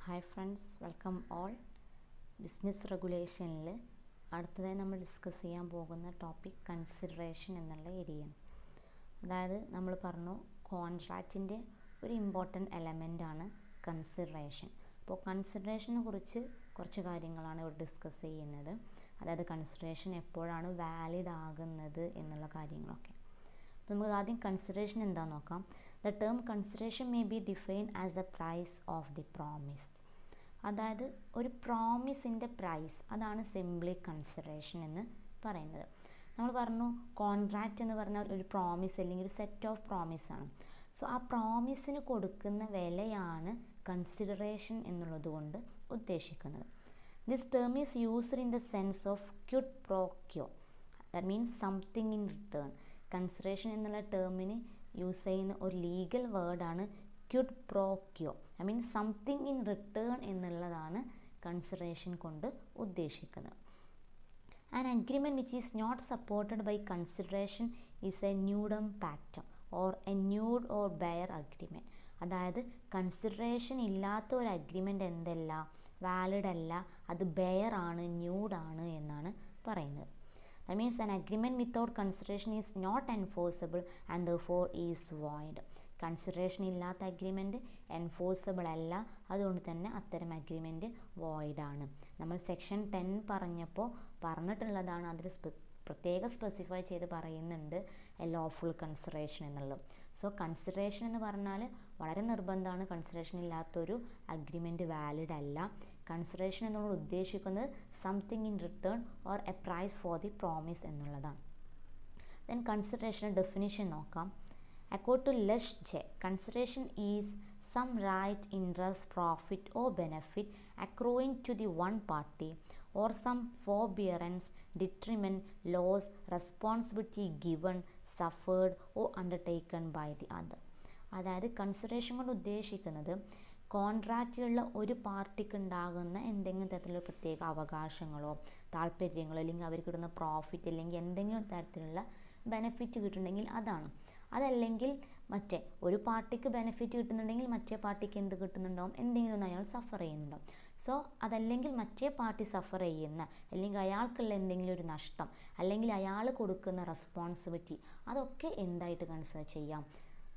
Hi friends welcome all business റെഗുലേഷനിൽ അടുത്തതായി നമ്മൾ ഡിസ്കസ് ചെയ്യാൻ പോകുന്ന ടോപ്പിക് കൺസിഡറേഷൻ എന്നുള്ള ഏരിയയാണ് അതായത് നമ്മൾ പറഞ്ഞു കോൺട്രാക്റ്റിൻ്റെ ഒരു ഇമ്പോർട്ടൻറ്റ് എലമെൻ്റാണ് കൺസിഡറേഷൻ അപ്പോൾ കൺസിഡറേഷനെ കുറിച്ച് കുറച്ച് കാര്യങ്ങളാണ് ഇവിടെ ഡിസ്കസ് ചെയ്യുന്നത് അതായത് കൺസിഡറേഷൻ എപ്പോഴാണ് വാലിഡ് ആകുന്നത് എന്നുള്ള കാര്യങ്ങളൊക്കെ അപ്പോൾ നമുക്ക് ആദ്യം കൺസിഡറേഷൻ എന്താണെന്ന് നോക്കാം the term consideration may be define as the price of the promise അതായത് ഒരു പ്രോമിസിൻ്റെ പ്രൈസ് അതാണ് സിംപ്ലി കൺസിഡറേഷൻ എന്ന് പറയുന്നത് നമ്മൾ പറഞ്ഞു കോൺട്രാക്റ്റ് എന്ന് പറഞ്ഞാൽ ഒരു പ്രോമിസ് അല്ലെങ്കിൽ ഒരു സെറ്റ് ഓഫ് പ്രോമിസ് ആണ് സോ ആ പ്രോമിസിന് കൊടുക്കുന്ന വിലയാണ് കൺസിഡറേഷൻ എന്നുള്ളത് കൊണ്ട് ഉദ്ദേശിക്കുന്നത് this term is used in the sense of quid pro quo that means something in return consideration എന്നുള്ള ടേമിന് യൂസ് ചെയ്യുന്ന ഒരു ലീഗൽ വേർഡാണ് quid pro quo I mean something in return എന്നുള്ളതാണ് കൺസിഡറേഷൻ കൊണ്ട് ഉദ്ദേശിക്കുന്നത് an agreement which is not supported by consideration is a nudum pactum or a nude or bare agreement അതായത് consideration ഇല്ലാത്ത ഒരു അഗ്രിമെൻ്റ് എന്തല്ല വാലിഡ് അല്ല അത് ബെയർ ആണ് ന്യൂഡാണ് എന്നാണ് പറയുന്നത് That means an agreement without consideration is not enforceable and therefore is void. Consideration ഇല്ലാത്ത അഗ്രിമെൻറ്റ് എൻഫോഴ്സബിൾ അല്ല അതുകൊണ്ട് തന്നെ അത്തരം അഗ്രിമെൻറ്റ് വോയിഡാണ് നമ്മൾ സെക്ഷൻ ടെൻ പറഞ്ഞപ്പോൾ പറഞ്ഞിട്ടുള്ളതാണ് അതിൽ പ്രത്യേകം സ്പെസിഫൈ ചെയ്ത് പറയുന്നുണ്ട് എ ലോഫുൾ കൺസിഡറേഷൻ എന്നുള്ളത് സോ കൺസിഡറേഷൻ എന്ന് പറഞ്ഞാൽ വളരെ നിർബന്ധമാണ് കൺസിഡറേഷൻ ഇല്ലാത്തൊരു അഗ്രിമെൻറ്റ് വാലിഡ് അല്ല കൺസിഡറേഷൻ എന്നുള്ളത് ഉദ്ദേശിക്കുന്നത് something in return or a price for the promise എന്നുള്ളതാണ് ദെൻ കൺസിഡറേഷൻ ഡെഫിനിഷൻ നോക്കാം accord to Lush J consideration is some right interest profit or benefit accruing to the one party or some forbearance, detriment, loss, responsibility given, suffered or undertaken by the other. അതായത് consideration കൊണ്ട് ഉദ്ദേശിക്കുന്നത് കോൺട്രാക്റ്റിലുള്ള ഒരു പാർട്ടിക്ക് ഉണ്ടാകുന്ന എന്തെങ്കിലും തരത്തിലുള്ള പ്രത്യേക അവകാശങ്ങളോ താല്പര്യങ്ങളോ അല്ലെങ്കിൽ അവർക്ക് കിട്ടുന്ന പ്രോഫിറ്റ് അല്ലെങ്കിൽ എന്തെങ്കിലും തരത്തിലുള്ള ബെനിഫിറ്റ് കിട്ടുന്നുണ്ടെങ്കിൽ അതാണ് അതല്ലെങ്കിൽ മറ്റേ ഒരു പാർട്ടിക്ക് ബെനിഫിറ്റ് കിട്ടുന്നുണ്ടെങ്കിൽ മറ്റേ പാർട്ടിക്ക് എന്ത് കിട്ടുന്നുണ്ടാവും എന്തെങ്കിലും ഒന്ന് അയാൾ സഫർ ചെയ്യുന്നുണ്ടാവും സോ അതല്ലെങ്കിൽ മറ്റേ പാർട്ടി സഫർ ചെയ്യുന്ന അല്ലെങ്കിൽ അയാൾക്കുള്ള എന്തെങ്കിലും ഒരു നഷ്ടം അല്ലെങ്കിൽ അയാൾ കൊടുക്കുന്ന റെസ്പോൺസിബിലിറ്റി അതൊക്കെ എന്തായിട്ട് കൺസിഡർ ചെയ്യാം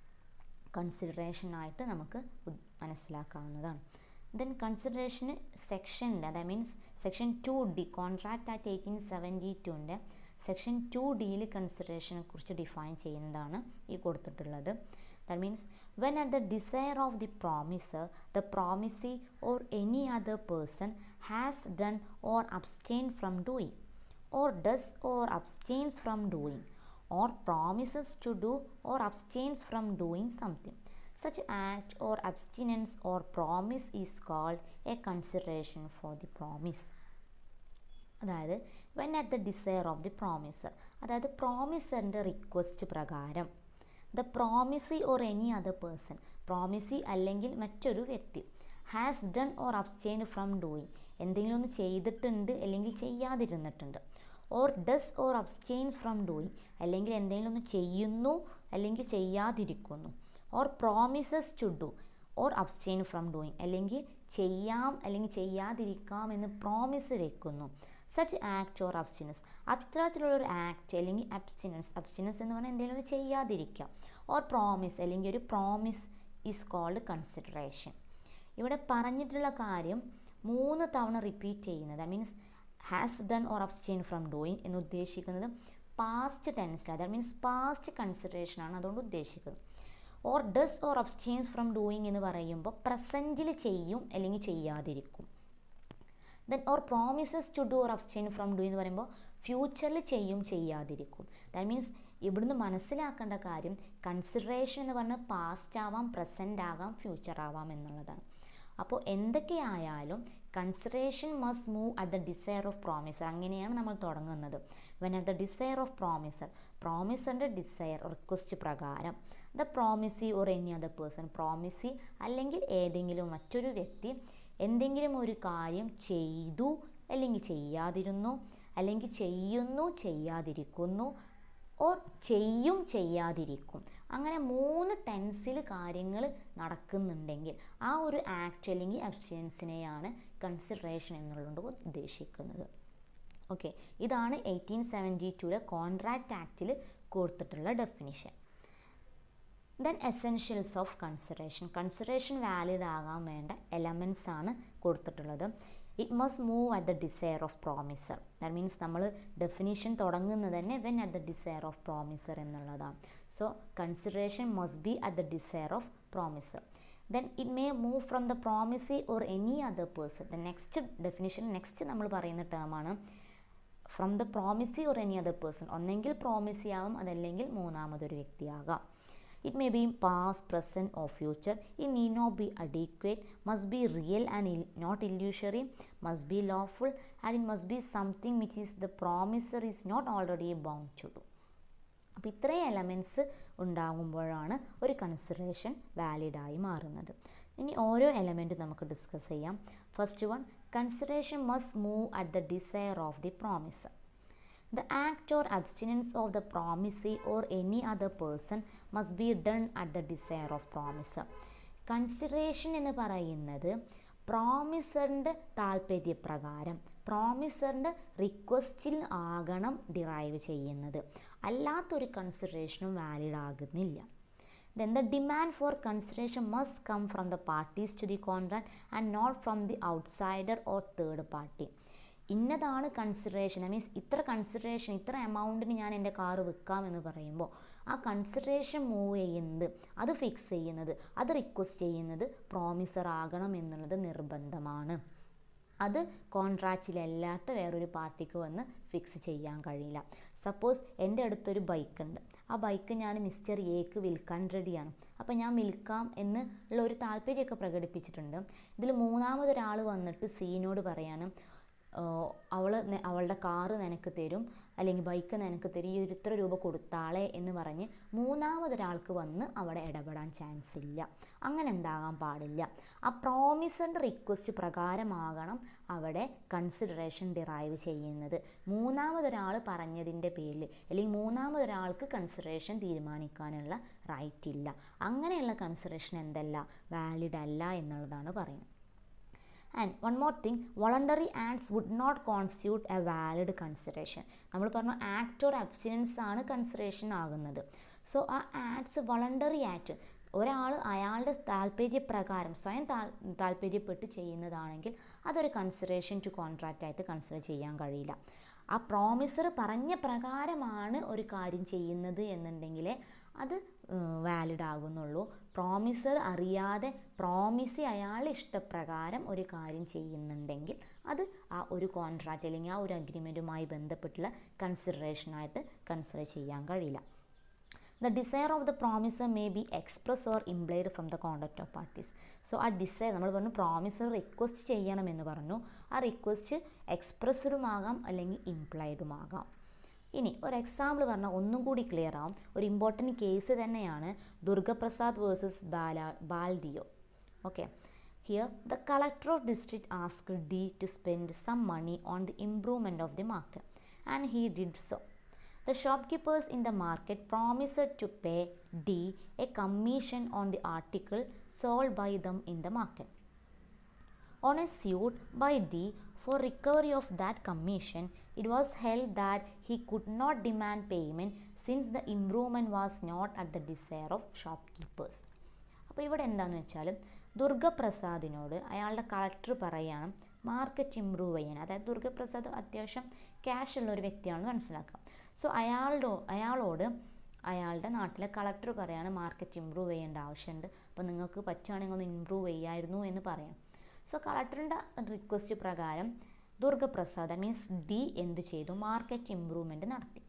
കൺസിഡറേഷനായിട്ട് നമുക്ക് മനസ്സിലാക്കാവുന്നതാണ് ദെൻ കൺസിഡറേഷന് സെക്ഷനിൽ അതായത് means section two D contract act eighteen seventy ടുൻ്റെ സെക്ഷൻ ടു ഡിയിൽ കൺസിഡറേഷനെ കുറിച്ച് ഡിഫൈൻ ചെയ്യുന്നതാണ് ഈ കൊടുത്തിട്ടുള്ളത് that means when at the desire of the promisor the promisee or any other person has done or abstain from doing or does or abstains from doing or promises to do or abstains from doing something. Such act or abstinence or promise is called a consideration for the promise. അതായത് when at the desire of the promisor അതായത് പ്രോമിസറിൻ്റെ request പ്രകാരം the promisee or any other person promisee അല്ലെങ്കിൽ മറ്റൊരു വ്യക്തി has done or abstain from doing എന്തെങ്കിലും ഒന്ന് ചെയ്തിട്ടുണ്ട് അല്ലെങ്കിൽ ചെയ്യാതിരുന്നിട്ടുണ്ട് or does or abstains from doing അല്ലെങ്കിൽ എന്തെങ്കിലും ഒന്ന് ചെയ്യുന്നു അല്ലെങ്കിൽ ചെയ്യാതിരിക്കുന്നു or promises to do or abstain from doing അല്ലെങ്കിൽ ചെയ്യാം അല്ലെങ്കിൽ ചെയ്യാതിരിക്കാം എന്ന് പ്രോമിസ് വെക്കുന്നു സച്ച് ആക്ട് ഓർ അബ്സ്റ്റിനൻസ് അത്തരത്തിലുള്ള ഒരു ആക്ട് അല്ലെങ്കിൽ അബ്സ്റ്റിനൻസ് അബ്സ്റ്റിനൻസ് എന്ന് പറഞ്ഞാൽ എന്തെങ്കിലും ഒന്ന് ചെയ്യാതിരിക്കാം ഓർ പ്രോമിസ് അല്ലെങ്കിൽ ഒരു പ്രോമിസ് ഈസ് കോൾഡ് കൺസിഡറേഷൻ ഇവിടെ പറഞ്ഞിട്ടുള്ള കാര്യം മൂന്ന് തവണ റിപ്പീറ്റ് ചെയ്യുന്നത് I means has done or abstain from doing എന്ന് ഉദ്ദേശിക്കുന്നത് പാസ്റ്റ് ടെൻസിൽ ദാറ്റ് മീൻസ് പാസ്റ്റ് കൺസിഡറേഷൻ ആണ് അതുകൊണ്ട് ഉദ്ദേശിക്കുന്നത് or does or abstains from doing എന്ന് പറയുമ്പോൾ പ്രസൻറ്റിൽ ചെയ്യും അല്ലെങ്കിൽ ചെയ്യാതിരിക്കും then or promises to do or abstain from do എന്ന് പറയുമ്പോൾ ഫ്യൂച്ചറിൽ ചെയ്യും ചെയ്യാതിരിക്കും ദാറ്റ് മീൻസ് ഇവിടുന്ന് മനസ്സിലാക്കേണ്ട കാര്യം കൺസിഡറേഷൻ എന്ന് പറഞ്ഞാൽ പാസ്റ്റ് ആവാം പ്രസൻ്റ് ആകാം ഫ്യൂച്ചർ ആവാം എന്നുള്ളതാണ് അപ്പോൾ എന്തൊക്കെയായാലും consideration must move at the desire of promisor അങ്ങനെയാണ് നമ്മൾ തുടങ്ങുന്നത് when at the desire of promisor പ്രോമിസറിൻ്റെ ഡിസയർ റിക്വസ്റ്റ് പ്രകാരം the promisee or any other person promisee അല്ലെങ്കിൽ ഏതെങ്കിലും മറ്റൊരു വ്യക്തി എന്തെങ്കിലും ഒരു കാര്യം ചെയ്തു അല്ലെങ്കിൽ ചെയ്യാതിരുന്നു അല്ലെങ്കിൽ ചെയ്യുന്നു ചെയ്യാതിരിക്കുന്നു ഓർ ചെയ്യും ചെയ്യാതിരിക്കും അങ്ങനെ മൂന്ന് ടെൻസിൽ കാര്യങ്ങൾ നടക്കുന്നുണ്ടെങ്കിൽ ആ ഒരു ആക്ട് അല്ലെങ്കിൽ അബ്സ്റ്റൻസിനെയാണ് കൺസിഡറേഷൻ എന്നുള്ളത് ഉദ്ദേശിക്കുന്നത് ഓക്കെ ഇതാണ് എയ്റ്റീൻ സെവൻറ്റി ടുവിലെ കോൺട്രാക്റ്റ് ആക്റ്റിൽ കൊടുത്തിട്ടുള്ള definition then essentials of consideration consideration valid ആകാൻ വേണ്ട എലമെൻസ് ആണ് കൊടുത്തിട്ടുള്ളത് it must move at the desire of promisor that means നമ്മൾ ഡെഫിനിഷൻ തുടങ്ങുന്നത് തന്നെ when at the desire of promisor എന്നുള്ളതാണ് so consideration must be at the desire of promisor then it may move from the promisee or any other person the next definition next നമ്മൾ പറയുന്ന ടേമാണ് from the promisee or any other person ഒന്നെങ്കിൽ promisee ആവും അതല്ലെങ്കിൽ മൂന്നാമതൊരു വ്യക്തിയാകാം it may be past present or future it need not be adequate must be real and not illusory must be lawful and it must be something which is the promisor is not already bound to do അപ്പോൾ ഇത്രയും elements ഉണ്ടാകുമ്പോഴാണ് ഒരു consideration വാലിഡായി മാറുന്നത് ഇനി ഓരോ എലമെൻറ്റും നമുക്ക് discuss ചെയ്യാം first one consideration must move at the desire of the promisor The act or abstinence of the promisee or any other person must be done at the desire of promiser. Consideration എന്ന് പറയുന്നത് പ്രോമിസറിൻ്റെ താല്പര്യപ്രകാരം പ്രോമിസറിൻ്റെ റിക്വസ്റ്റിൽ ആകണം derive ചെയ്യുന്നത് അല്ലാത്തൊരു കൺസിഡറേഷനും valid ആകുന്നില്ല then the demand for consideration must come from the parties to the contract and not from the outsider or third party ഇന്നതാണ് consideration I means ഇത്ര consideration ഇത്ര എമൗണ്ടിന് ഞാൻ എൻ്റെ കാറ് വിൽക്കാം എന്ന് പറയുമ്പോൾ ആ കൺസിഡറേഷൻ മൂവ് ചെയ്യുന്നത് അത് ഫിക്സ് ചെയ്യുന്നത് അത് റിക്വസ്റ്റ് ചെയ്യുന്നത് പ്രോമിസർ ആകണം എന്നുള്ളത് നിർബന്ധമാണ് അത് കോൺട്രാക്റ്റിലല്ലാത്ത വേറൊരു പാർട്ടിക്ക് വന്ന് ഫിക്സ് ചെയ്യാൻ കഴിയില്ല സപ്പോസ് എൻ്റെ അടുത്തൊരു ബൈക്ക് ഉണ്ട് ആ ബൈക്ക് ഞാൻ മിസ്റ്റർ എക്ക് വിൽക്കാൻ റെഡിയാണ് അപ്പോൾ ഞാൻ വിൽക്കാം എന്ന് ഉള്ള ഒരു താല്പര്യമൊക്കെ പ്രകടിപ്പിച്ചിട്ടുണ്ട് ഇതിൽ മൂന്നാമതൊരാൾ വന്നിട്ട് സീനോട് പറയാണ് അവൾ അവളുടെ കാറ് നിനക്ക് തരും അല്ലെങ്കിൽ ബൈക്ക് നിനക്ക് തരും ഈ ഒരു ഇത്ര രൂപ കൊടുത്താളെ എന്ന് പറഞ്ഞ് മൂന്നാമതൊരാൾക്ക് വന്ന് അവിടെ ഇടപെടാൻ ചാൻസ് ഇല്ല അങ്ങനെ ഉണ്ടാകാൻ പാടില്ല ആ പ്രോമിസറിൻ്റെ റിക്വസ്റ്റ് പ്രകാരമാകണം അവിടെ കൺസിഡറേഷൻ ഡിറൈവ് ചെയ്യുന്നത് മൂന്നാമതൊരാൾ പറഞ്ഞതിൻ്റെ പേരിൽ അല്ലെങ്കിൽ മൂന്നാമതൊരാൾക്ക് കൺസിഡറേഷൻ തീരുമാനിക്കാനുള്ള റൈറ്റ് ഇല്ല അങ്ങനെയുള്ള കൺസിഡറേഷൻ എന്തല്ല വാലിഡ് അല്ല എന്നുള്ളതാണ് പറയുന്നത് and one more thing voluntary acts would not constitute a valid consideration നമ്മൾ പറഞ്ഞു ആക്ട് ഓർ അബ്സിഡൻസ് ആണ് കൺസിഡറേഷൻ ആകുന്നത് സോ ആ ആക്ട്സ് വോളണ്ടറി ആക്ട് ഒരാൾ അയാളുടെ താല്പര്യപ്രകാരം സ്വയം താല്പര്യപ്പെട്ട് ചെയ്യുന്നതാണെങ്കിൽ അതൊരു കൺസിഡറേഷൻ ടു കോൺട്രാക്റ്റ് ആയിട്ട് കൺസിഡർ ചെയ്യാൻ കഴിയില്ല ആ പ്രോമിസർ പറഞ്ഞ പ്രകാരമാണ് ഒരു കാര്യം ചെയ്യുന്നത് എന്നുണ്ടെങ്കിൽ അത് വാലിഡ് ആകുന്നുള്ളൂ പ്രോമിസർ അറിയാതെ പ്രോമിസ് അയാൾ ഇഷ്ടപ്രകാരം ഒരു കാര്യം ചെയ്യുന്നുണ്ടെങ്കിൽ അത് ആ ഒരു കോൺട്രാക്റ്റ് അല്ലെങ്കിൽ ആ ഒരു അഗ്രിമെൻറ്റുമായി ബന്ധപ്പെട്ടുള്ള കൺസിഡറേഷനായിട്ട് കൺസിഡർ ചെയ്യാൻ കഴിയില്ല the desire of the promisor may be express or implied from the conduct of parties so ആ ഡിസയർ നമ്മൾ പറഞ്ഞു പ്രോമിസർ റിക്വസ്റ്റ് ചെയ്യണമെന്ന് പറഞ്ഞു ആ റിക്വസ്റ്റ് എക്സ്പ്രസ്ഡുമാകാം അല്ലെങ്കിൽ ഇംപ്ലൈഡുമാകാം ഇനി ഒരു എക്സാമ്പിൾ പറഞ്ഞാൽ ഒന്നും കൂടി ക്ലിയർ ആവും ഒരു ഇമ്പോർട്ടൻറ്റ് കേസ് തന്നെയാണ് ദുർഗപ്രസാദ് വേഴ്സസ് ബാല Baldeo okay here the collector of district ask D to spend some money on the improvement of the market and he did so The shopkeepers in the market promised to pay D a commission on the article sold by them in the market. On a suit by D for recovery of that commission, it was held that he could not demand payment since the improvement was not at the desire of shopkeepers. അപ്പോൾ ഇവിടെ എന്താണെന്ന് വെച്ചാൽ ദുർഗപ്രസാദിനോട് അയാളുടെ collector പറയാണ് market improve ചെയ്യാൻ അതായത് ദുർഗപ്രസാദ് അത്യാവശ്യം cash ഉള്ള ഒരു വ്യക്തിയാണെന്ന് മനസ്സിലാക്കാം സോ അയാളുടെ അയാളോട് അയാളുടെ നാട്ടിലെ കളക്ടർ പറയാണ് മാർക്കറ്റ് ഇമ്പ്രൂവ് ചെയ്യേണ്ട ആവശ്യമുണ്ട് അപ്പോൾ നിങ്ങൾക്ക് പറ്റുകയാണെങ്കിൽ ഒന്ന് ഇമ്പ്രൂവ് ചെയ്യായിരുന്നു എന്ന് പറയാം സോ കളക്ടറിൻ്റെ റിക്വസ്റ്റ് പ്രകാരം ദുർഗപ്രസാദ് മീൻസ് ഡി എന്ത് ചെയ്തു മാർക്കറ്റ് ഇമ്പ്രൂവ്മെൻറ്റ് നടത്തി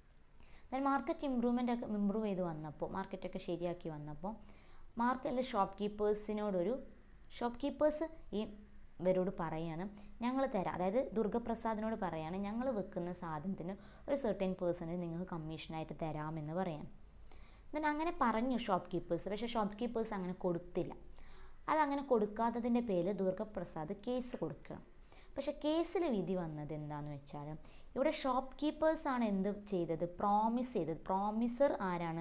ദെൻ മാർക്കറ്റ് ഇമ്പ്രൂവ്മെൻ്റ് ഒക്കെ ഇമ്പ്രൂവ് ചെയ്ത് വന്നപ്പോൾ മാർക്കറ്റൊക്കെ ശരിയാക്കി വന്നപ്പോൾ മാർക്കറ്റിലെ ഷോപ്പ് കീപ്പേഴ്സിനോടൊരു ഷോപ്പ് കീപ്പേഴ്സ് ഈ ഇവരോട് പറയാണ് ഞങ്ങൾ തരാം അതായത് ദുർഗപ്രസാദിനോട് പറയാണ് ഞങ്ങൾ വെക്കുന്ന സാധനത്തിന് ഒരു സെർട്ടൻ പേഴ്സൻറ്റേജ് നിങ്ങൾക്ക് കമ്മീഷനായിട്ട് തരാമെന്ന് പറയാം എന്നിട്ട് അങ്ങനെ പറഞ്ഞു ഷോപ്പ് കീപ്പേഴ്സ് പക്ഷേ ഷോപ്പ് കീപ്പേഴ്സ് അങ്ങനെ കൊടുത്തില്ല അതങ്ങനെ കൊടുക്കാത്തതിൻ്റെ പേരിൽ ദുർഗപ്രസാദ് കേസ് കൊടുക്കണം പക്ഷേ കേസിൽ വിധി വന്നത് എന്താണെന്ന് വെച്ചാൽ ഇവിടെ ഷോപ്പ് കീപ്പേഴ്സാണ് എന്ത് ചെയ്തത് പ്രോമിസ് ചെയ്തത് പ്രോമിസർ ആരാണ്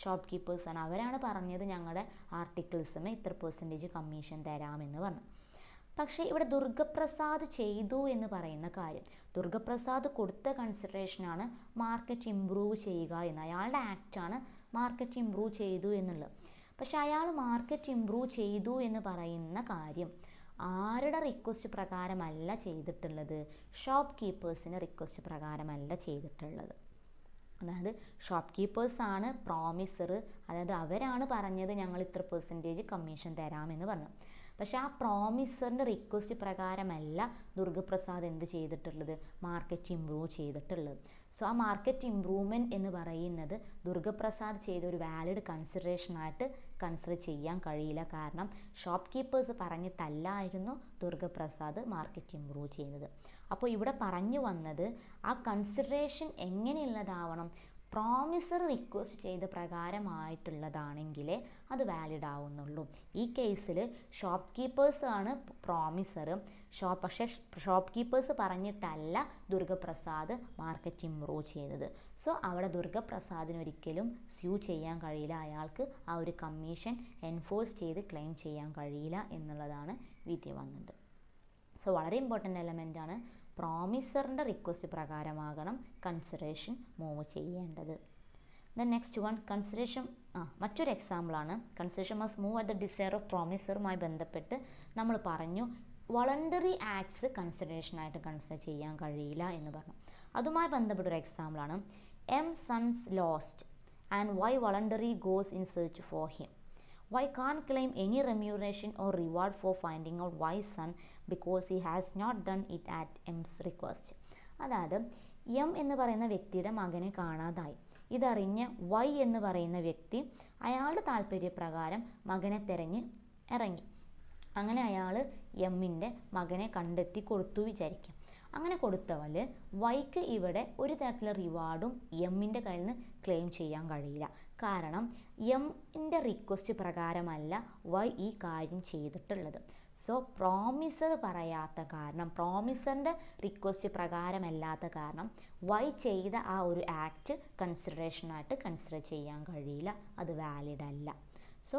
ഷോപ്പ് കീപ്പേഴ്സാണ് അവരാണ് പറഞ്ഞത് ഞങ്ങളുടെ ആർട്ടിക്കിൾസുമേ ഇത്ര പെർസെൻറ്റേജ് കമ്മീഷൻ തരാമെന്ന് പറഞ്ഞു പക്ഷേ ഇവിടെ ദുർഗപ്രസാദ് ചെയ്തു എന്ന് പറയുന്ന കാര്യം ദുർഗപ്രസാദ് കൊടുത്ത കൺസിഡറേഷനാണ് മാർക്കറ്റ് ഇമ്പ്രൂവ് ചെയ്യുക എന്ന് അയാളുടെ ആക്റ്റാണ് മാർക്കറ്റ് ഇമ്പ്രൂവ് ചെയ്തു എന്നുള്ളത് പക്ഷെ അയാൾ മാർക്കറ്റ് ഇമ്പ്രൂവ് ചെയ്തു എന്ന് പറയുന്ന കാര്യം ആരുടെ റിക്വസ്റ്റ് പ്രകാരമല്ല ചെയ്തിട്ടുള്ളത് ഷോപ്പ് കീപ്പേഴ്സിൻ്റെ റിക്വസ്റ്റ് പ്രകാരമല്ല ചെയ്തിട്ടുള്ളത് അതായത് ഷോപ്പ് കീപ്പേഴ്സാണ് പ്രോമിസർ അതായത് അവരാണ് പറഞ്ഞത് ഞങ്ങൾ ഇത്ര പെർസെൻറ്റേജ് കമ്മീഷൻ തരാമെന്ന് പറഞ്ഞു പക്ഷെ ആ പ്രോമിസറിൻ്റെ റിക്വസ്റ്റ് പ്രകാരമല്ല ദുർഗപ്രസാദ് എന്ത് ചെയ്തിട്ടുള്ളത് മാർക്കറ്റ് ഇമ്പ്രൂവ് ചെയ്തിട്ടുള്ളത് സോ ആ മാർക്കറ്റ് ഇമ്പ്രൂവ്മെൻറ്റ് എന്ന് പറയുന്നത് ദുർഗപ്രസാദ് ചെയ്ത ഒരു വാലിഡ് കൺസിഡറേഷനായിട്ട് കൺസിഡർ ചെയ്യാൻ കഴിയില്ല കാരണം ഷോപ്പ് കീപ്പേഴ്സ് പറഞ്ഞിട്ടല്ലായിരുന്നു ദുർഗപ്രസാദ് മാർക്കറ്റ് ഇമ്പ്രൂവ് ചെയ്യുന്നത് അപ്പോൾ ഇവിടെ പറഞ്ഞു വന്നത് ആ കൺസിഡറേഷൻ എങ്ങനെയുള്ളതാവണം പ്രോമിസർ റിക്വസ്റ്റ് ചെയ്ത പ്രകാരമായിട്ടുള്ളതാണെങ്കിലേ അത് വാലിഡ് ആവുന്നുള്ളൂ ഈ കേസിൽ ഷോപ്പ് കീപ്പേഴ്സ് ആണ് പ്രോമിസർ ഷോപ്പ് പക്ഷേ ഷോപ്പ് കീപ്പേഴ്സ് പറഞ്ഞിട്ടല്ല ദുർഗപ്രസാദ് മാർക്കറ്റ് ഇമ്പ്രൂവ് ചെയ്തത് സോ അവിടെ ദുർഗപ്രസാദിന് ഒരിക്കലും സ്യൂ ചെയ്യാൻ കഴിയില്ല അയാൾക്ക് ആ ഒരു കമ്മീഷൻ എൻഫോഴ്സ് ചെയ്ത് ക്ലെയിം ചെയ്യാൻ കഴിയില്ല എന്നുള്ളതാണ് വിധി വന്നത് സോ വളരെ ഇമ്പോർട്ടൻ്റ് എലമെൻ്റ് ആണ് പ്രോമിസറിൻ്റെ റിക്വസ്റ്റ് പ്രകാരമാകണം കൺസിഡറേഷൻ മൂവ് ചെയ്യേണ്ടത് ദെൻ നെക്സ്റ്റ് വൺ കൺസിഡറേഷൻ ആ മറ്റൊരു എക്സാമ്പിളാണ് consideration must move at the desire of പ്രോമിസറുമായി ബന്ധപ്പെട്ട് നമ്മൾ പറഞ്ഞു വളണ്ടറി ആക്ട്സ് കൺസിഡറേഷനായിട്ട് കൺസിഡർ ചെയ്യാൻ കഴിയില്ല എന്ന് പറഞ്ഞു അതുമായി ബന്ധപ്പെട്ട ഒരു എക്സാമ്പിളാണ് M sons lost and Y voluntary goes in search for him why can't claim any remuneration or reward for finding out why son because he has not done it at M's request അതായത് M എന്ന് പറയുന്ന വ്യക്തിയുടെ മകനെ കാണാതായി ഇതറിഞ്ഞ് Y എന്ന് പറയുന്ന വ്യക്തി അയാളുടെ താല്പര്യപ്രകാരം മകനെ തിരഞ്ഞ് ഇറങ്ങി അങ്ങനെ അയാൾ എമ്മിൻ്റെ മകനെ കണ്ടെത്തി കൊടുത്തു വിചാരിക്കാം അങ്ങനെ കൊടുത്തവൽ വൈക്ക് ഇവിടെ ഒരു തരത്തിലുള്ള റിവാർഡും എമ്മിൻ്റെ കയ്യിൽ നിന്ന് ക്ലെയിം ചെയ്യാൻ കഴിയില്ല കാരണം എമ്മിൻ്റെ റിക്വസ്റ്റ് പ്രകാരമല്ല വൈ ഈ കാര്യം ചെയ്തിട്ടുള്ളത് സോ പ്രോമിസർ പറയാത്ത കാരണം പ്രോമിസറിൻ്റെ റിക്വസ്റ്റ് പ്രകാരമല്ലാത്ത കാരണം വൈ ചെയ്ത ആ ഒരു ആക്ട് കൺസിഡറേഷനായിട്ട് കൺസിഡർ ചെയ്യാൻ കഴിയില്ല അത് വാലിഡ് അല്ല സോ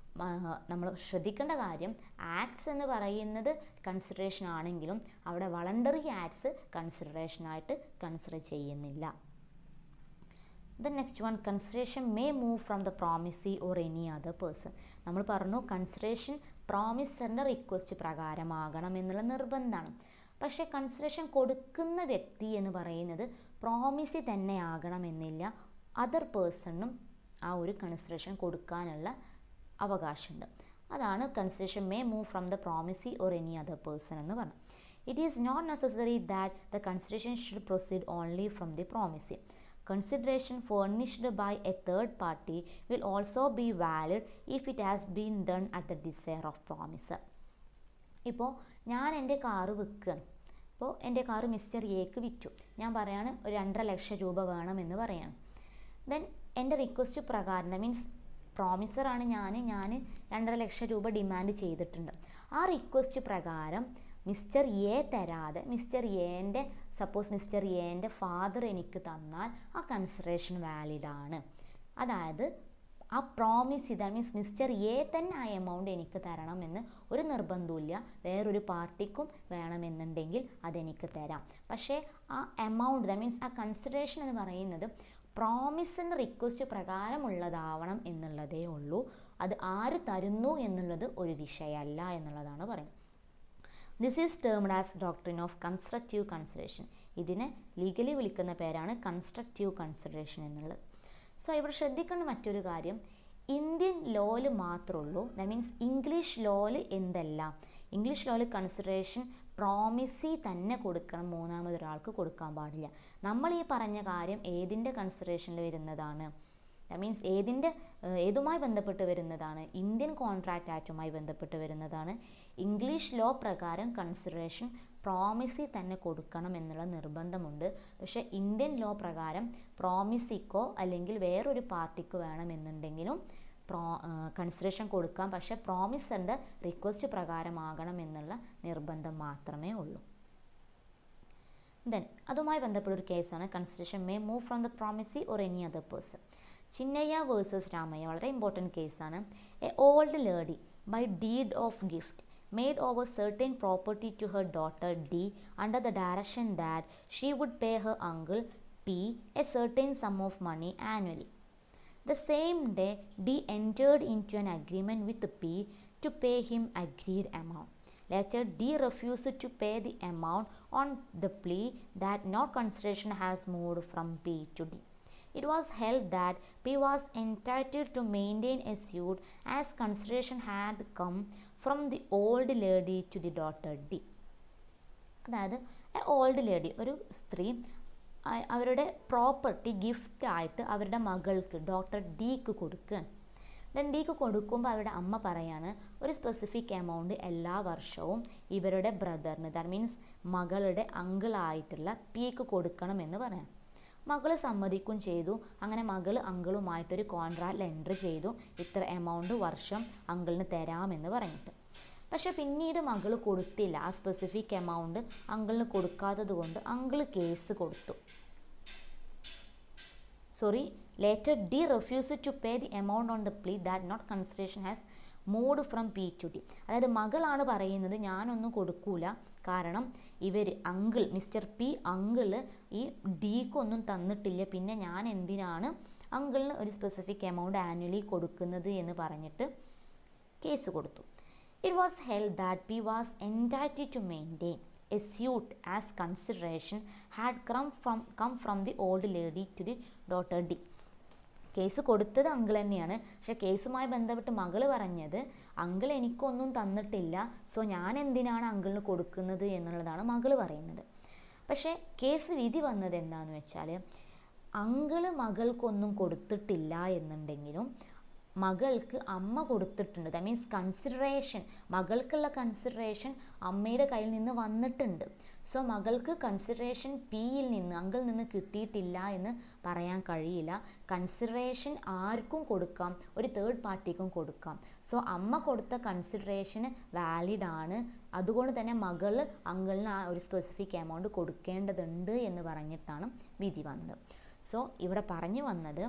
നമ്മൾ ശ്രദ്ധിക്കേണ്ട കാര്യം ആക്ട്സ് എന്ന് പറയുന്നത് കൺസിഡറേഷൻ ആണെങ്കിലും അവിടെ വളണ്ടറി ആക്ട്സ് കൺസിഡറേഷനായിട്ട് കൺസിഡർ ചെയ്യുന്നില്ല the next one consideration may move from the promisee or any other person നമ്മൾ പറഞ്ഞു കൺസിഡറേഷൻ പ്രോമിസറിൻ്റെ റിക്വസ്റ്റ് പ്രകാരമാകണം എന്നുള്ള നിർബന്ധമാണ് പക്ഷേ കൺസിഡറേഷൻ കൊടുക്കുന്ന വ്യക്തി എന്ന് പറയുന്നത് പ്രോമിസി തന്നെ ആകണമെന്നില്ല അതർ പേഴ്സണും ആ ഒരു കൺസിഡറേഷൻ കൊടുക്കാനുള്ള അവകാശമുണ്ട് അതാണ് consideration may move from the promisee or any other person എന്ന് പറഞ്ഞു it is not necessary that the consideration should proceed only from the promisee consideration furnished by a third party will also be valid if it has been done at the desire of promiser ഇപ്പോൾ ഞാൻ എൻ്റെ car വിൽക്കുകയാണ് ഇപ്പോൾ എൻ്റെ car mister എക്ക് വിറ്റു ഞാൻ പറയാണ് ഒരു രണ്ടര ലക്ഷം രൂപ വേണമെന്ന് പറയാണ് ദെൻ എൻ്റെ റിക്വസ്റ്റ് പ്രകാരം മീൻസ് പ്രോമിസറാണ് ഞാൻ ഞാൻ രണ്ടര ലക്ഷം രൂപ ഡിമാൻഡ് ചെയ്തിട്ടുണ്ട് ആ റിക്വസ്റ്റ് പ്രകാരം മിസ്റ്റർ എ തരാതെ മിസ്റ്റർ എൻ്റെ സപ്പോസ് മിസ്റ്റർ എൻ്റെ ഫാദർ എനിക്ക് തന്നാൽ ആ കൺസിഡറേഷൻ വാലിഡ് ആണ് അതായത് ആ പ്രോമിസ് ചെയ്താൽ മീൻസ് മിസ്റ്റർ എ തന്നെ ആ എമൗണ്ട് എനിക്ക് തരണമെന്ന് ഒരു നിർബന്ധമില്ല വേറൊരു പാർട്ടിക്കും വേണമെന്നുണ്ടെങ്കിൽ അതെനിക്ക് തരാം പക്ഷേ ആ എമൗണ്ട് ദാറ്റ് മീൻസ് ആ കൺസിഡറേഷൻ എന്ന് പറയുന്നത് പ്രോമിസിൻ്റെ റിക്വസ്റ്റ് പ്രകാരമുള്ളതാവണം എന്നുള്ളതേ ഉള്ളൂ അത് ആര് തരുന്നു എന്നുള്ളത് ഒരു വിഷയമല്ല എന്നുള്ളതാണ് പറയുന്നത് this is termed as doctrine of constructive consideration ഇതിനെ ലീഗലി വിളിക്കുന്ന പേരാണ് കൺസ്ട്രക്റ്റീവ് കൺസിഡറേഷൻ എന്നുള്ളത് സോ ഇവിടെ ശ്രദ്ധിക്കേണ്ട മറ്റൊരു കാര്യം ഇന്ത്യൻ ലോയിൽ മാത്രമുള്ളൂ ദാറ്റ് മീൻസ് ഇംഗ്ലീഷ് ലോയിൽ എന്തല്ല ഇംഗ്ലീഷ് ലോയിൽ കൺസിഡറേഷൻ പ്രോമിസി തന്നെ കൊടുക്കണം മൂന്നാമതൊരാൾക്ക് കൊടുക്കാൻ പാടില്ല നമ്മൾ ഈ പറഞ്ഞ കാര്യം ഏതിൻ്റെ കൺസിഡറേഷനിൽ വരുന്നതാണ് ദാറ്റ് മീൻസ് ഏതിൻ്റെ ഏതുമായി ബന്ധപ്പെട്ട് വരുന്നതാണ് ഇന്ത്യൻ കോൺട്രാക്റ്റ് ആക്റ്റുമായി ബന്ധപ്പെട്ട് വരുന്നതാണ് ഇംഗ്ലീഷ് ലോ പ്രകാരം കൺസിഡറേഷൻ പ്രോമിസി തന്നെ കൊടുക്കണം എന്നുള്ള നിർബന്ധമുണ്ട് പക്ഷേ ഇന്ത്യൻ ലോ പ്രകാരം പ്രോമിസിക്കോ അല്ലെങ്കിൽ വേറൊരു പാർട്ടിക്കോ വേണമെന്നുണ്ടെങ്കിലും പ്രോ കൺസിഡറേഷൻ കൊടുക്കാം പക്ഷേ പ്രോമിസറിൻ്റെ റിക്വസ്റ്റ് പ്രകാരമാകണം എന്നുള്ള നിർബന്ധം മാത്രമേ ഉള്ളൂ ദെൻ അതുമായി ബന്ധപ്പെട്ട ഒരു കേസാണ് consideration may move from the promisee or any other person Chinnaya versus Ramaya വളരെ ഇമ്പോർട്ടൻറ്റ് കേസാണ് a old lady by deed of gift made over certain property to her daughter D under the direction that she would pay her uncle P a certain sum of money annually. The same day, D entered into an agreement with P to pay him agreed amount. Later, D refused to pay the amount on the plea that no consideration has moved from P to D. It was held that P was entitled to maintain a suit as consideration had come from the old lady to the daughter D. അതായത് a old lady ഒരു സ്ത്രീ അ- അവരുടെ property gift ആയിട്ട് അവരുടെ മകൾക്ക് doctor ഡിക്ക് കൊടുക്കുകയാണ് then ഡിക്ക് കൊടുക്കുമ്പോൾ അവരുടെ അമ്മ പറയാണ് ഒരു സ്പെസിഫിക് എമൗണ്ട് എല്ലാ വർഷവും ഇവരുടെ ബ്രദറിന് ദാറ്റ് മീൻസ് മകളുടെ അങ്കിളായിട്ടുള്ള പിക്ക് കൊടുക്കണമെന്ന് പറയാം മകൾ സമ്മതിക്കും ചെയ്തു അങ്ങനെ മകൾ അങ്കിളുമായിട്ടൊരു കോൺട്രാക്റ്റിൽ എൻട്രി ചെയ്തു ഇത്ര എമൗണ്ട് വർഷം അങ്കിളിന് തരാമെന്ന് പറഞ്ഞിട്ട് പക്ഷെ പിന്നീട് മകൾ കൊടുത്തില്ല ആ സ്പെസിഫിക് എമൗണ്ട് അങ്കിളിന് കൊടുക്കാത്തത് കൊണ്ട് അങ്കിൾ കേസ് കൊടുത്തു sorry later D refuse to pay the amount on the plea that not consideration has moved from P to D അതായത് മകളാണ് പറയുന്നത് ഞാനൊന്നും കൊടുക്കൂല കാരണം ഇവർ അങ്കിൾ മിസ്റ്റർ പി അങ്കിള് ഈ ഡിക്കൊന്നും തന്നിട്ടില്ല പിന്നെ ഞാൻ എന്തിനാണ് അങ്കിളിന് ഒരു സ്പെസിഫിക് എമൗണ്ട് ആനുവലി കൊടുക്കുന്നത് എന്ന് പറഞ്ഞിട്ട് കേസ് കൊടുത്തു it was held that P was entitled to maintain a suit as consideration had come from come from the old lady to the daughter D case കൊടുത്തത് അങ്കിൾ തന്നെയാണ് പക്ഷെ കേസുമായി ബന്ധപ്പെട്ട് മകൾ പറഞ്ഞത് അങ്കിൾ എനിക്കൊന്നും തന്നിട്ടില്ല സോ ഞാൻ എന്തിനാണ് അങ്കിളിന് കൊടുക്കുന്നത് എന്നുള്ളതാണ് മകൾ പറയുന്നത് പക്ഷേ കേസ് വിധി വന്നത് എന്താണെന്ന് വെച്ചാൽ അങ്കിള് മകൾക്കൊന്നും കൊടുത്തിട്ടില്ല എന്നുണ്ടെങ്കിലും മകൾക്ക് അമ്മ കൊടുത്തിട്ടുണ്ട് ദാറ്റ് മീൻസ് കൺസിഡറേഷൻ മകൾക്കുള്ള കൺസിഡറേഷൻ അമ്മയുടെ കയ്യിൽ നിന്ന് വന്നിട്ടുണ്ട് സോ മകൾക്ക് കൺസിഡറേഷൻ പിയിൽ നിന്ന് അങ്കിൾ നിന്ന് കിട്ടിയിട്ടില്ല എന്ന് പറയാൻ കഴിയില്ല കൺസിഡറേഷൻ ആർക്കും കൊടുക്കാം ഒരു തേർഡ് പാർട്ടിക്കും കൊടുക്കാം സോ അമ്മ കൊടുത്ത കൺസിഡറേഷന് വാലിഡ് ആണ് അതുകൊണ്ട് തന്നെ മകൾ അങ്കിളിന് ആ ഒരു സ്പെസിഫിക് എമൗണ്ട് കൊടുക്കേണ്ടതുണ്ട് എന്ന് പറഞ്ഞിട്ടാണ് വിധി വന്നത് സോ ഇവിടെ പറഞ്ഞു വന്നത്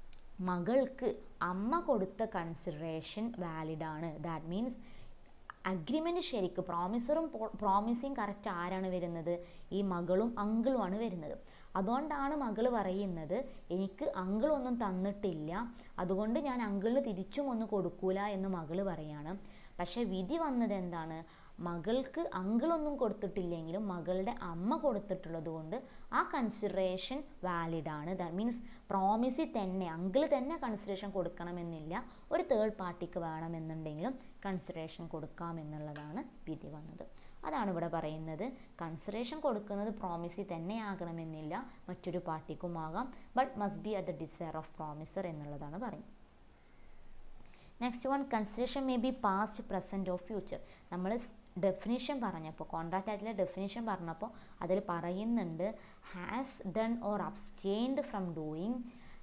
മകൾക്ക് അമ്മ കൊടുത്ത കൺസിഡറേഷൻ വാലിഡാണ് ദാറ്റ് മീൻസ് അഗ്രിമെൻ്റ് ശരിക്ക് പ്രോമിസറും പ്രോമിസിങ് കറക്റ്റ് ആരാണ് വരുന്നത് ഈ മകളും അങ്കിളുമാണ് വരുന്നത് അതുകൊണ്ടാണ് മകൾ പറയുന്നത് എനിക്ക് അങ്കിളൊന്നും തന്നിട്ടില്ല അതുകൊണ്ട് ഞാൻ അങ്കിളിന് തിരിച്ചും ഒന്നും കൊടുക്കൂല എന്ന് മകൾ പറയാണ് പക്ഷേ വിധി വന്നത് എന്താണ് മകൾക്ക് അങ്കിളൊന്നും കൊടുത്തിട്ടില്ലെങ്കിലും മകളുടെ അമ്മ കൊടുത്തിട്ടുള്ളത് കൊണ്ട് ആ കൺസിഡറേഷൻ വാലിഡ് ആണ് ദാറ്റ് മീൻസ് പ്രോമിസിൽ തന്നെ അങ്കിൾ തന്നെ കൺസിഡറേഷൻ കൊടുക്കണമെന്നില്ല ഒരു തേർഡ് പാർട്ടിക്ക് വേണമെന്നുണ്ടെങ്കിലും കൺസിഡറേഷൻ കൊടുക്കാം എന്നുള്ളതാണ് വിധി വന്നത് അതാണ് ഇവിടെ പറയുന്നത് കൺസിഡറേഷൻ കൊടുക്കുന്നത് പ്രോമിസിൽ തന്നെ ആകണമെന്നില്ല മറ്റൊരു പാർട്ടിക്കും ആകാം but must be at the desire of promisor എന്നുള്ളതാണ് പറയുന്നത് next one consideration may be past present of future നമ്മൾ ഡെഫിനിഷൻ പറഞ്ഞപ്പോൾ കോൺട്രാക്റ്റ് ആക്റ്റിലെ ഡെഫിനിഷൻ പറഞ്ഞപ്പോൾ അതിൽ പറയുന്നുണ്ട് has done or abstained from doing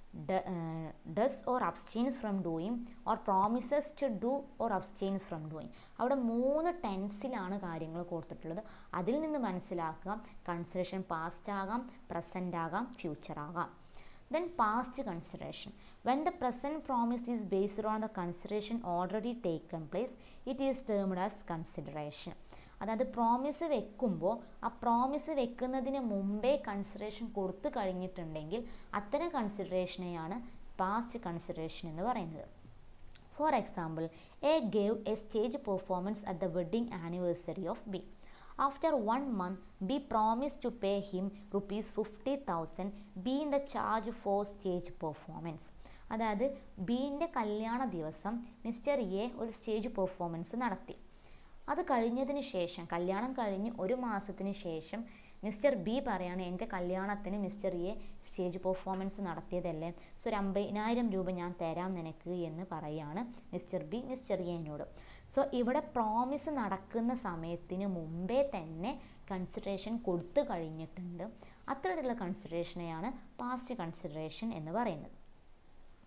does or abstains from doing or promises to do or abstains from doing അവിടെ മൂന്ന് ടെൻസിലാണ് കാര്യങ്ങൾ കൊടുത്തിട്ടുള്ളത് അതിൽ നിന്ന് മനസ്സിലാക്കുക കൺസിഡറേഷൻ പാസ്റ്റ് ആകാം പ്രസൻ്റ് ആകാം ഫ്യൂച്ചർ ആകാം then past consideration when the present promise is based on the consideration already taken place it is termed as consideration അതായത് പ്രോമിസ് വെക്കുമ്പോൾ ആ പ്രോമിസ് വെക്കുന്നതിന് മുമ്പേ കൺസിഡറേഷൻ കൊടുത്തു കഴിഞ്ഞിട്ടുണ്ടെങ്കിൽ അത്തരം കൺസിഡറേഷനെയാണ് പാസ്റ്റ് കൺസിഡറേഷൻ എന്ന് പറയുന്നത് for example A gave a stage performance at the wedding anniversary of B After one month, B promised to pay him rupees 50,000 B in the charge for stage performance. അതായത് ബീൻ്റെ കല്യാണ ദിവസം mister A ഒരു stage performance നടത്തി അത് കഴിഞ്ഞതിന് ശേഷം കല്യാണം കഴിഞ്ഞ് ഒരു മാസത്തിന് ശേഷം മിസ്റ്റർ ബി പറയാണ് എൻ്റെ കല്യാണത്തിന് മിസ്റ്റർ എ സ്റ്റേജ് പെർഫോമൻസ് നടത്തിയതല്ലേ സോ ഒരു അമ്പതിനായിരം രൂപ ഞാൻ തരാം നിനക്ക് എന്ന് പറയാണ് മിസ്റ്റർ ബി മിസ്റ്റർ എനോട് സോ ഇവിടെ പ്രോമിസ് നടക്കുന്ന സമയത്തിന് മുമ്പേ തന്നെ കൺസിഡറേഷൻ കൊടുത്തു കഴിഞ്ഞിട്ടുണ്ട് അത്തരത്തിലുള്ള കൺസിഡറേഷനെയാണ് പാസ്റ്റ് കൺസിഡറേഷൻ എന്ന് പറയുന്നത്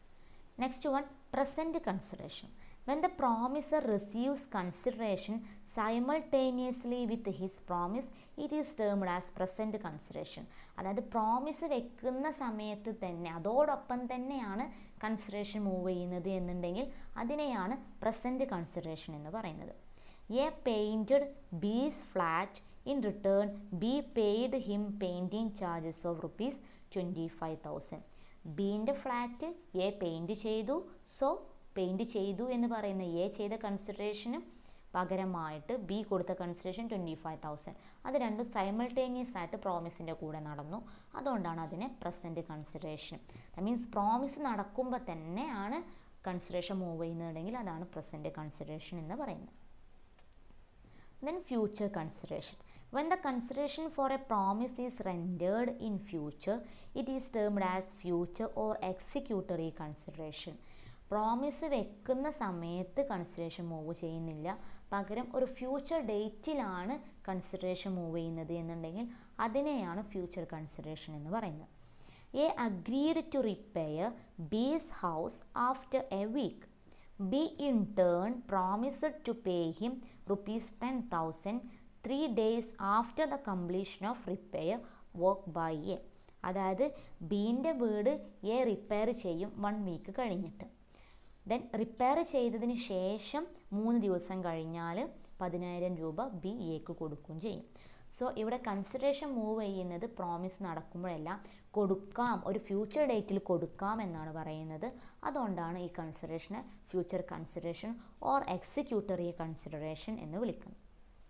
next one present consideration when the promisor receives consideration simultaneously with his promise it is termed as present consideration അതായത് പ്രോമിസ് വെക്കുന്ന സമയത്ത് തന്നെ അതോടൊപ്പം തന്നെയാണ് കൺസിഡറേഷൻ മൂവ് ചെയ്യുന്നത് എന്നുണ്ടെങ്കിൽ അതിനെയാണ് പ്രസൻറ്റ് കൺസിഡറേഷൻ എന്ന് പറയുന്നത് A painted B's flat in return B paid him painting charges of rupees twenty five thousand ബീൻ്റെ ഫ്ലാറ്റ് എ പെയിൻറ്റ് ചെയ്തു സോ പെയിൻറ്റ് ചെയ്തു എന്ന് പറയുന്ന എ ചെയ്ത കൺസിഡറേഷന് പകരമായിട്ട് ബി കൊടുത്ത കൺസിഡറേഷൻ ട്വൻറ്റി ഫൈവ് തൗസൻഡ് അത് രണ്ടും സൈമൾട്ടേനിയസ് ആയിട്ട് പ്രോമിസിൻ്റെ കൂടെ നടന്നു അതുകൊണ്ടാണ് അതിനെ present consideration the means promise നടക്കുമ്പോൾ തന്നെയാണ് കൺസിഡറേഷൻ മൂവ് ചെയ്യുന്നുണ്ടെങ്കിൽ അതാണ് പ്രസൻറ്റ് കൺസിഡറേഷൻ എന്ന് പറയുന്നത് then future consideration when the consideration for a promise is rendered in future it is termed as future or executory consideration promise വെക്കുന്ന സമയത്ത് consideration move ചെയ്യുന്നില്ല പകരം ഒരു ഫ്യൂച്ചർ ഡേറ്റിലാണ് കൺസിഡറേഷൻ മൂവ് ചെയ്യുന്നത് എന്നുണ്ടെങ്കിൽ അതിനെയാണ് ഫ്യൂച്ചർ കൺസിഡറേഷൻ എന്ന് പറയുന്നത് A agreed to repair B's house after a week B in turn promised to pay him rupees ten thousand three days after the completion of repair work by A അതായത് ബീൻ്റെ വീട് A repair ചെയ്യും one week കഴിഞ്ഞിട്ട് then repair ചെയ്തതിന് ശേഷം മൂന്ന് ദിവസം കഴിഞ്ഞാൽ പതിനായിരം രൂപ ബി എക്ക് കൊടുക്കുകയും ചെയ്യും സോ ഇവിടെ കൺസിഡറേഷൻ മൂവ് ചെയ്യുന്നത് പ്രോമിസ് നടക്കുമ്പോഴെല്ലാം കൊടുക്കാം ഒരു ഫ്യൂച്ചർ ഡേറ്റിൽ കൊടുക്കാം എന്നാണ് പറയുന്നത് അതുകൊണ്ടാണ് ഈ കൺസിഡറേഷനെ future consideration or executory consideration എന്ന് വിളിക്കുന്നത്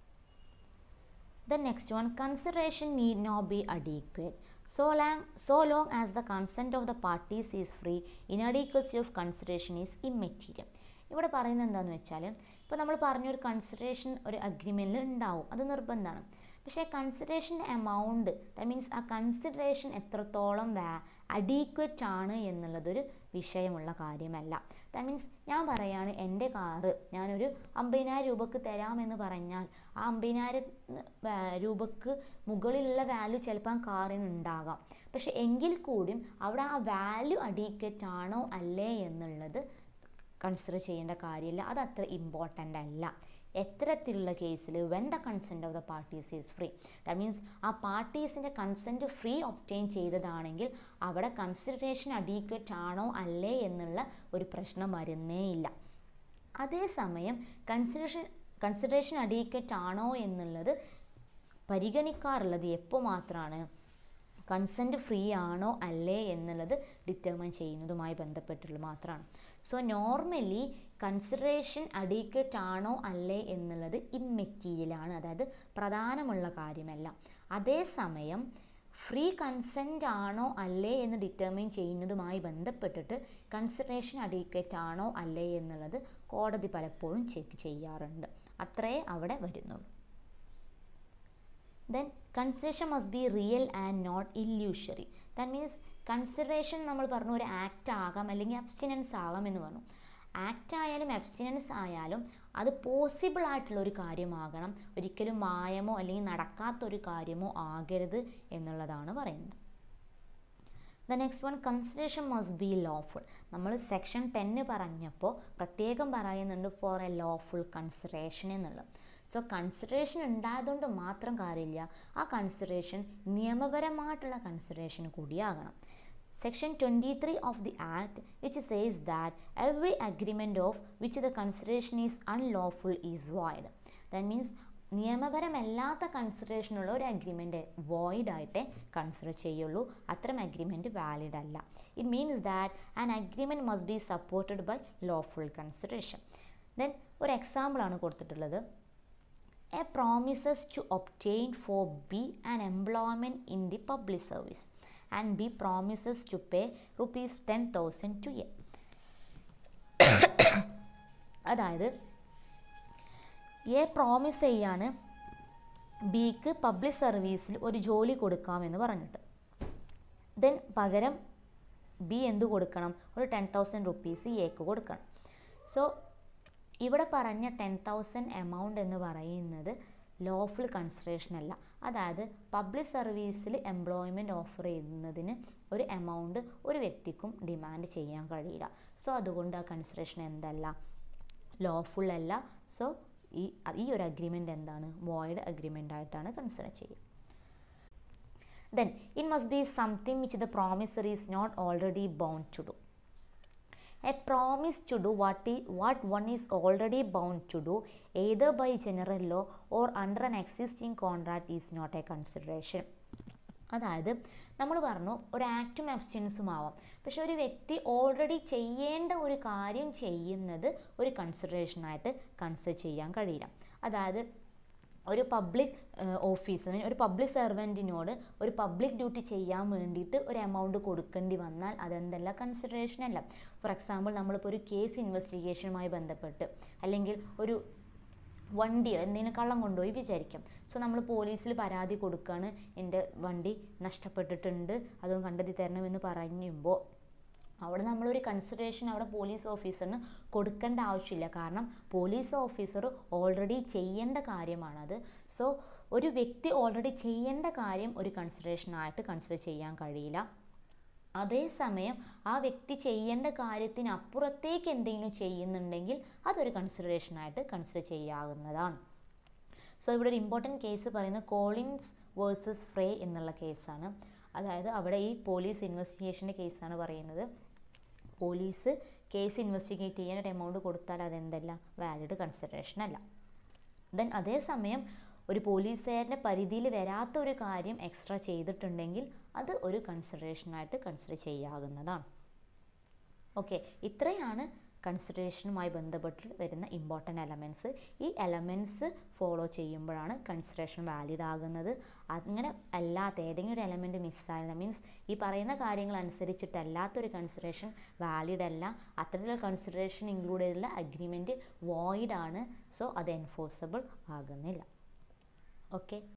The next one, consideration need not be adequate. So long, so long as the consent of the parties is free, inadequacy of consideration is immaterial. ഇവിടെ പറയുന്നത് എന്താണെന്ന് വെച്ചാൽ ഇപ്പോൾ നമ്മൾ പറഞ്ഞൊരു കൺസിഡറേഷൻ ഒരു അഗ്രിമെൻറ്റിൽ ഉണ്ടാവും അത് നിർബന്ധമാണ് പക്ഷേ കൺസിഡറേഷൻ എമൗണ്ട് ദാറ്റ് മീൻസ് ആ കൺസിഡറേഷൻ എത്രത്തോളം വാ അഡീക്വറ്റ് ആണ് എന്നുള്ളതൊരു വിഷയമുള്ള കാര്യമല്ല ദാറ്റ് മീൻസ് ഞാൻ പറയാണ് എൻ്റെ കാറ് ഞാനൊരു അമ്പതിനായിരം രൂപക്ക് തരാമെന്ന് പറഞ്ഞാൽ ആ അമ്പതിനായിരം രൂപക്ക് മുകളിലുള്ള വാല്യൂ ചിലപ്പോൾ ആ കാറിന് ഉണ്ടാകാം പക്ഷെ എങ്കിൽ കൂടിയും അവിടെ ആ വാല്യൂ അഡീക്വറ്റ് ആണോ അല്ലേ എന്നുള്ളത് കൺസിഡർ ചെയ്യേണ്ട കാര്യമില്ല അത് അത്ര ഇമ്പോർട്ടൻ്റ് അല്ല എത്തരത്തിലുള്ള കേസിൽ when the consent of the parties is free that means ആ പാർട്ടീസിൻ്റെ കൺസെൻറ്റ് ഫ്രീ ഒപ്റ്റെയിൻ ചെയ്തതാണെങ്കിൽ അവിടെ കൺസിഡറേഷൻ അഡീക്വറ്റ് ആണോ അല്ലേ എന്നുള്ള ഒരു പ്രശ്നം വരുന്നേയില്ല അതേസമയം കൺസിഡറേഷൻ കൺസിഡറേഷൻ അഡീക്വറ്റ് ആണോ എന്നുള്ളത് പരിഗണിക്കാറുള്ളത് എപ്പോൾ മാത്രമാണ് കൺസെൻറ്റ് ഫ്രീ ആണോ അല്ലേ എന്നുള്ളത് ഡിറ്റർമൈൻ ചെയ്യുന്നതുമായി ബന്ധപ്പെട്ടുള്ളത് മാത്രമാണ് സോ നോർമലി കൺസിഡറേഷൻ അഡീക്വറ്റ് ആണോ അല്ലേ എന്നുള്ളത് ഇമ്മെറ്റീരിയലാണ് അതായത് പ്രധാനമുള്ള കാര്യമല്ല അതേസമയം ഫ്രീ കൺസെൻ്റ് ആണോ അല്ലേ എന്ന് ഡിറ്റർമൈൻ ചെയ്യുന്നതുമായി ബന്ധപ്പെട്ടിട്ട് കൺസിഡറേഷൻ അഡീക്വറ്റ് ആണോ അല്ലേ എന്നുള്ളത് കോടതി പലപ്പോഴും ചെക്ക് ചെയ്യാറുണ്ട് അത്രേ അവിടെ വരുന്നുള്ളൂ then consideration must be real and not illusory that means consideration നമ്മൾ പറഞ്ഞു ഒരു ആക്റ്റ് ആകാം അല്ലെങ്കിൽ അബ്സ്റ്റിനൻസ് ആകാം എന്ന് പറഞ്ഞു ആക്റ്റ് ആയാലും അബ്സ്റ്റിനൻസ് ആയാലും അത് പോസിബിൾ ആയിട്ടുള്ള ഒരു കാര്യമാകണം ഒരിക്കലും മായമോ അല്ലെങ്കിൽ നടക്കാത്തൊരു കാര്യമോ ആകരുത് എന്നുള്ളതാണ് പറയുന്നത് the next one consideration must be lawful നമ്മൾ സെക്ഷൻ ടെന്ന് പറഞ്ഞപ്പോൾ പ്രത്യേകം പറയുന്നുണ്ട് ഫോർ എ ലോഫുൾ കൺസിഡറേഷൻ എന്നുള്ളത് സോ കൺസിഡറേഷൻ ഉണ്ടായതുകൊണ്ട് മാത്രം കാര്യമില്ല ആ കൺസിഡറേഷൻ നിയമപരമായിട്ടുള്ള കൺസിഡറേഷൻ കൂടിയാകണം section twenty three of the act which says that every agreement of which the consideration is unlawful is void that means നിയമപരമല്ലാത്ത കൺസിഡറേഷനുള്ള ഒരു അഗ്രിമെൻറ്റ് വോയിഡ് ആയിട്ടേ കൺസിഡർ ചെയ്യുള്ളൂ അത്തരം അഗ്രിമെൻറ്റ് വാലിഡ് അല്ല it means that an agreement must be supported by lawful consideration then ഒരു എക്സാമ്പിളാണ് കൊടുത്തിട്ടുള്ളത് a promises to obtain for b an employment in the public service and b promises to pay rupees ten thousand to a അതായത് a promise ചെയ്യാണ് ബിക്ക് public സർവീസിൽ ഒരു ജോലി കൊടുക്കാമെന്ന് പറഞ്ഞിട്ട് ദെൻ പകരം ബി എന്ത് കൊടുക്കണം ഒരു ടെൻ തൗസൻഡ് റുപ്പീസ് എക്ക് കൊടുക്കണം സോ ഇവിടെ പറഞ്ഞ ടെൻ തൗസൻഡ് എമൗണ്ട് എന്ന് പറയുന്നത് ലോഫുൾ കൺസിഡറേഷൻ അല്ല അതായത് പബ്ലിക് സർവീസിൽ എംപ്ലോയ്മെൻറ്റ് ഓഫർ ചെയ്യുന്നതിന് ഒരു എമൗണ്ട് ഒരു വ്യക്തിക്കും ഡിമാൻഡ് ചെയ്യാൻ കഴിയില്ല സോ അതുകൊണ്ട് ആ കൺസിഡറേഷൻ എന്തല്ല ലോഫുൾ അല്ല സോ ഈ ഈ ഒരു അഗ്രിമെൻ്റ് എന്താണ് വോയിഡ് അഗ്രിമെൻ്റ് ആയിട്ടാണ് കൺസിഡർ ചെയ്യുക then it must be something which the promissory is not already bound to do a promise to do what, i- what one is already bound to do either by general law or under an existing contract is not a consideration അതായത് നമ്മൾ പറഞ്ഞു ഒരു ആക്റ്റും അബ്സ്റ്റൻസും ആവാം പക്ഷെ ഒരു വ്യക്തി already ചെയ്യേണ്ട ഒരു കാര്യം ചെയ്യുന്നത് ഒരു കൺസിഡറേഷനായിട്ട് കൺസിഡർ ചെയ്യാൻ കഴിയില്ല അതായത് ഒരു പബ്ലിക് ഓഫീസറിന് ഒരു പബ്ലിക് സെർവൻറ്റിനോട് ഒരു പബ്ലിക് ഡ്യൂട്ടി ചെയ്യാൻ വേണ്ടിയിട്ട് ഒരു എമൗണ്ട് കൊടുക്കേണ്ടി വന്നാൽ അതെന്തല്ല കൺസിഡറേഷൻ അല്ല ഫോർ എക്സാമ്പിൾ നമ്മളിപ്പോൾ ഒരു കേസ് ഇൻവെസ്റ്റിഗേഷനുമായി ബന്ധപ്പെട്ട് അല്ലെങ്കിൽ ഒരു വണ്ടിയോ എന്തെങ്കിലും കള്ളം കൊണ്ടുപോയി വിചാരിക്കാം സോ നമ്മൾ പോലീസിൽ പരാതി കൊടുക്കുകയാണ് എൻ്റെ വണ്ടി നഷ്ടപ്പെട്ടിട്ടുണ്ട് അതൊന്ന് കണ്ടെത്തി തരണമെന്ന് പറയുമ്പോൾ അവിടെ നമ്മളൊരു കൺസിഡറേഷൻ അവിടെ പോലീസ് ഓഫീസറിന് കൊടുക്കേണ്ട ആവശ്യമില്ല കാരണം പോലീസ് ഓഫീസർ ഓൾറെഡി ചെയ്യേണ്ട കാര്യമാണത് സോ ഒരു വ്യക്തി ഓൾറെഡി ചെയ്യേണ്ട കാര്യം ഒരു കൺസിഡറേഷനായിട്ട് കൺസിഡർ ചെയ്യാൻ കഴിയില്ല അതേസമയം ആ വ്യക്തി ചെയ്യേണ്ട കാര്യത്തിന് അപ്പുറത്തേക്ക് എന്തെങ്കിലും ചെയ്യുന്നുണ്ടെങ്കിൽ അതൊരു കൺസിഡറേഷനായിട്ട് കൺസിഡർ ചെയ്യാവുന്നതാണ് സോ ഇവിടെ ഒരു ഇമ്പോർട്ടൻറ്റ് കേസ് പറയുന്നത് കോളിൻസ് വേഴ്സസ് ഫ്രേ എന്നുള്ള കേസാണ് അതായത് അവിടെ ഈ പോലീസ് ഇൻവെസ്റ്റിഗേഷൻ്റെ കേസാണ് പറയുന്നത് പോലീസ് കേസ് ഇൻവെസ്റ്റിഗേറ്റ് ചെയ്യാൻ ഒരു എമൗണ്ട് കൊടുത്താൽ അതെന്തല്ല വാലിഡ് കൺസിഡറേഷൻ അല്ല ദെൻ അതേസമയം ഒരു പോലീസുകാരൻ്റെ പരിധിയിൽ വരാത്ത ഒരു കാര്യം എക്സ്ട്രാ ചെയ്തിട്ടുണ്ടെങ്കിൽ അത് ഒരു കൺസിഡറേഷനായിട്ട് കൺസിഡർ ചെയ്യാവുന്നതാണ് ഓക്കെ ഇത്രയാണ് കൺസിഡറേഷനുമായി ബന്ധപ്പെട്ട് വരുന്ന ഇമ്പോർട്ടൻ്റ് എലമെൻറ്റ്സ് ഈ എലമെൻറ്റ്സ് ഫോളോ ചെയ്യുമ്പോഴാണ് കൺസിഡറേഷൻ വാലിഡ് ആകുന്നത് അങ്ങനെ അല്ലാത്ത ഏതെങ്കിലും ഒരു എലമെൻറ്റ് മിസ്സായാലും മീൻസ് ഈ പറയുന്ന കാര്യങ്ങൾ അനുസരിച്ചിട്ടല്ലാത്തൊരു കൺസിഡറേഷൻ വാലിഡ് അല്ല അത്തരത്തിലുള്ള കൺസിഡറേഷൻ ഇൻക്ലൂഡ് ചെയ്തുള്ള അഗ്രിമെൻറ്റ് വോയിഡ് ആണ് സോ അത് എൻഫോഴ്സബിൾ ആകുന്നില്ല ഓക്കെ